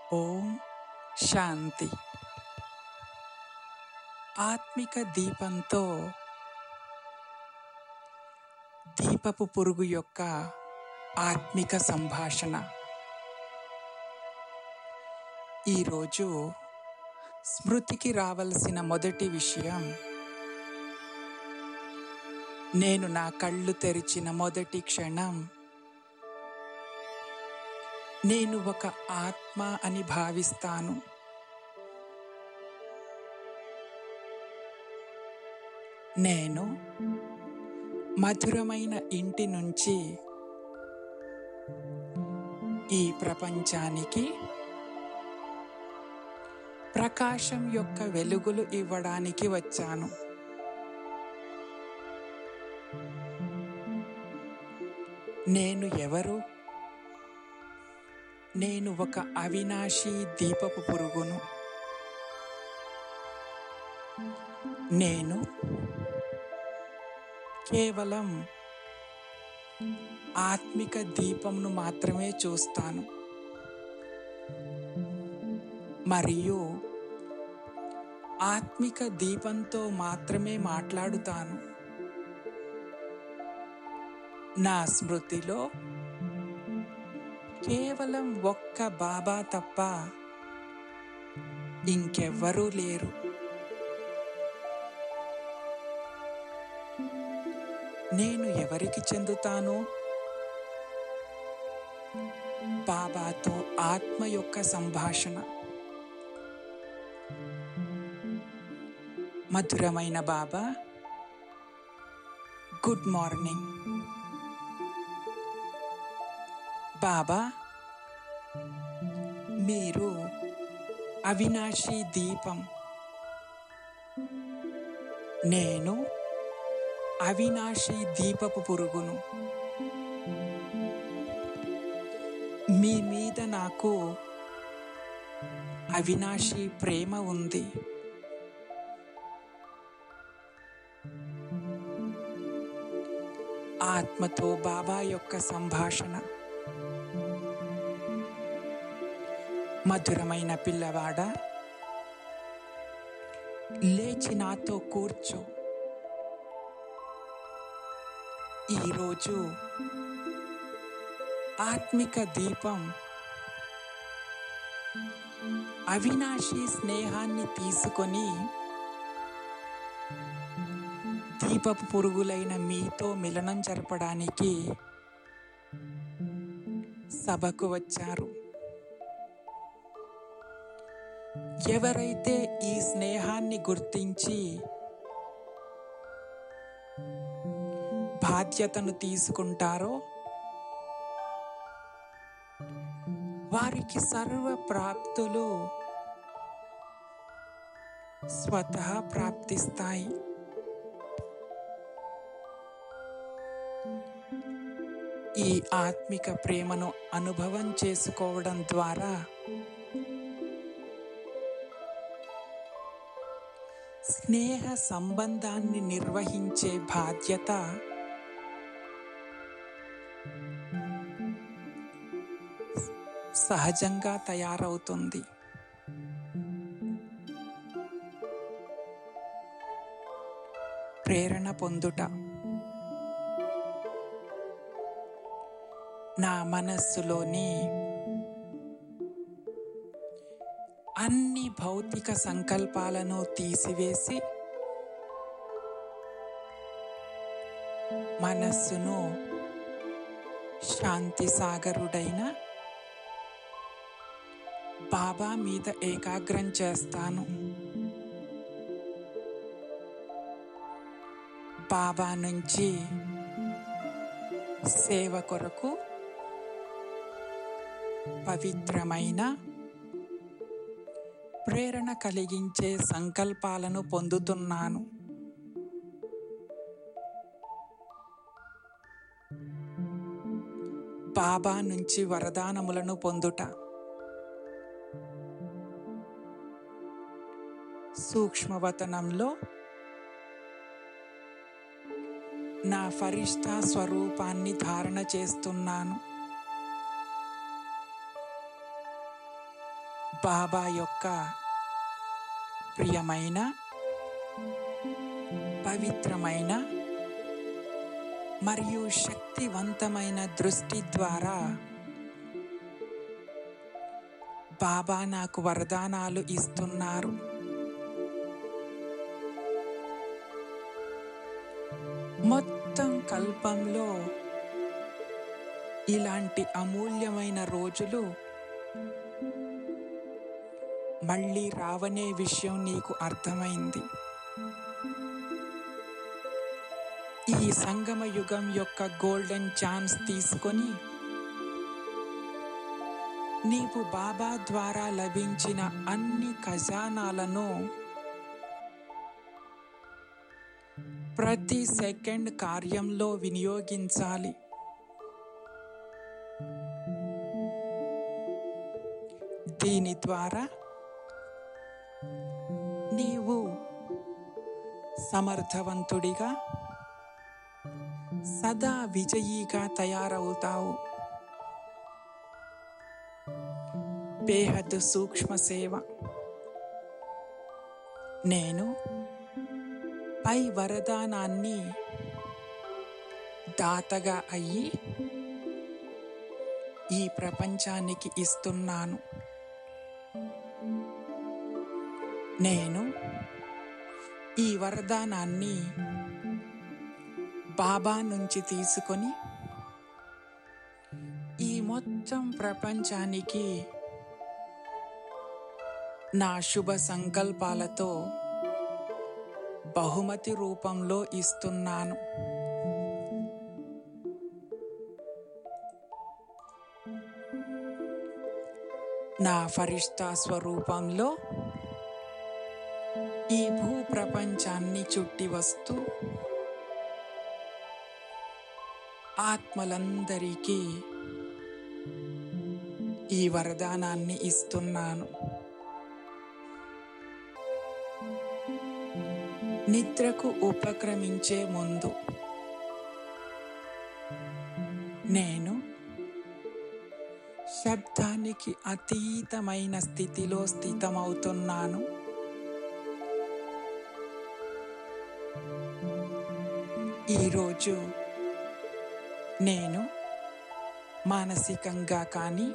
ఓం శాంతి ఆత్మిక దీపంతో దీపపు పురుగు యొక్క ఆత్మిక సంభాషణ ఈరోజు స్మృతికి రావలసిన మొదటి విషయం నేను నా కళ్ళు తెరిచిన మొదటి క్షణం నేను ఒక ఆత్మ అని భావిస్తాను నేను మధురమైన ఇంటి నుంచి ఈ ప్రపంచానికి ప్రకాశం యొక్క వెలుగులు ఇవ్వడానికి వచ్చాను నేను ఎవరు నేను ఒక అవినాశి దీపపు పురుగును నేను కేవలం ఆత్మిక దీపంను మాత్రమే చూస్తాను మరియు ఆత్మిక దీపంతో మాత్రమే మాట్లాడుతాను నా స్మృతిలో కేవలం ఒక్క బాబా తప్ప ఇంకెవ్వరూ లేరు నేను ఎవరికి చెందుతాను బాబాతో ఆత్మ యొక్క సంభాషణ మధురమైన బాబా గుడ్ మార్నింగ్ బాబా మీరు అవినాశి దీపం నేను అవినాశి దీపపు పురుగును మీ మీద నాకు అవినాశి ప్రేమ ఉంది ఆత్మతో బాబా యొక్క సంభాషణ మధురమైన పిల్లవాడ లేచి నాతో కూర్చో ఈరోజు ఆత్మిక దీపం అవినాశి స్నేహాన్ని తీసుకొని దీపపు పురుగులైన మీతో మిలనం జరపడానికి సభకు వచ్చారు ఎవరైతే ఈ స్నేహాన్ని గుర్తించి బాధ్యతను తీసుకుంటారో వారికి సర్వ ప్రాప్తులు స్వతహా ప్రాప్తిస్తాయి ఈ ఆత్మిక ప్రేమను అనుభవం చేసుకోవడం ద్వారా స్నేహ సంబంధాన్ని నిర్వహించే బాధ్యత సహజంగా తయారవుతుంది ప్రేరణ పొందుట నా మనస్సులోని అన్ని భౌతిక సంకల్పాలను తీసివేసి మనస్సును శాంతి సాగరుడైన బాబా మీద ఏకాగ్రం చేస్తాను బాబా నుంచి సేవ కొరకు పవిత్రమైన ప్రేరణ కలిగించే సంకల్పాలను పొందుతున్నాను బాబా నుంచి వరదానములను పొందుట సూక్ష్మవతనంలో నా ఫరిష్ఠా స్వరూపాన్ని ధారణ చేస్తున్నాను బాబా యొక్క ప్రియమైన పవిత్రమైన మరియు శక్తివంతమైన దృష్టి ద్వారా బాబా నాకు వరదానాలు ఇస్తున్నారు మొత్తం కల్పంలో ఇలాంటి అమూల్యమైన రోజులు మళ్ళీ రావనే విషయం నీకు అర్థమైంది ఈ సంగమ యుగం యొక్క గోల్డెన్ ఛాన్స్ తీసుకొని నీవు బాబా ద్వారా లభించిన అన్ని ఖజానాలను ప్రతి సెకండ్ కార్యంలో వినియోగించాలి దీని ద్వారా నీవు సమర్థవంతుడిగా సదా విజయీగా తయారవుతావు బేహద్ సూక్ష్మ సేవ నేను పై వరదానాన్ని దాతగా అయ్యి ఈ ప్రపంచానికి ఇస్తున్నాను నేను ఈ వరదానాన్ని బాబా నుంచి తీసుకొని ఈ మొత్తం ప్రపంచానికి నా శుభ సంకల్పాలతో బహుమతి రూపంలో ఇస్తున్నాను నా ఫరిష్తా స్వరూపంలో ఈ భూ ప్రపంచాన్ని చుట్టి వస్తూ ఆత్మలందరికీ ఈ వరదానాన్ని ఇస్తున్నాను నిద్రకు ఉపక్రమించే ముందు నేను శబ్దానికి అతీతమైన స్థితిలో స్థితమవుతున్నాను ఈరోజు నేను మానసికంగా కానీ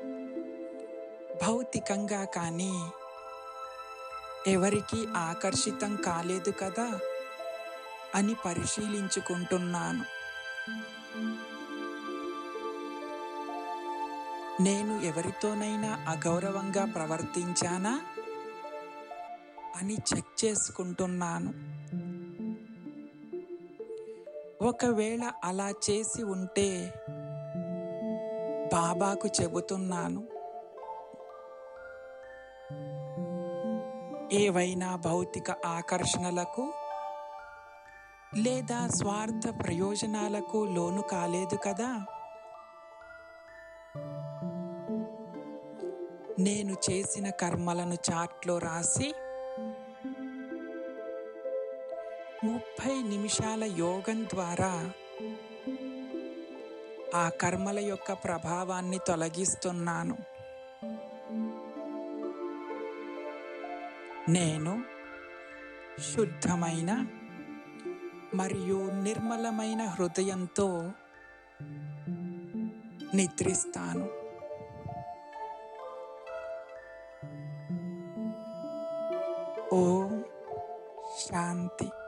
భౌతికంగా కానీ ఎవరికి ఆకర్షితం కాలేదు కదా అని పరిశీలించుకుంటున్నాను నేను ఎవరితోనైనా అగౌరవంగా ప్రవర్తించానా అని చెక్ చేసుకుంటున్నాను ఒకవేళ అలా చేసి ఉంటే బాబాకు చెబుతున్నాను ఏవైనా భౌతిక ఆకర్షణలకు లేదా స్వార్థ ప్రయోజనాలకు లోను కాలేదు కదా నేను చేసిన కర్మలను చాట్లో రాసి ముప్పై నిమిషాల యోగం ద్వారా ఆ కర్మల యొక్క ప్రభావాన్ని తొలగిస్తున్నాను నేను శుద్ధమైన మరియు నిర్మలమైన హృదయంతో నిద్రిస్తాను ఓం శాంతి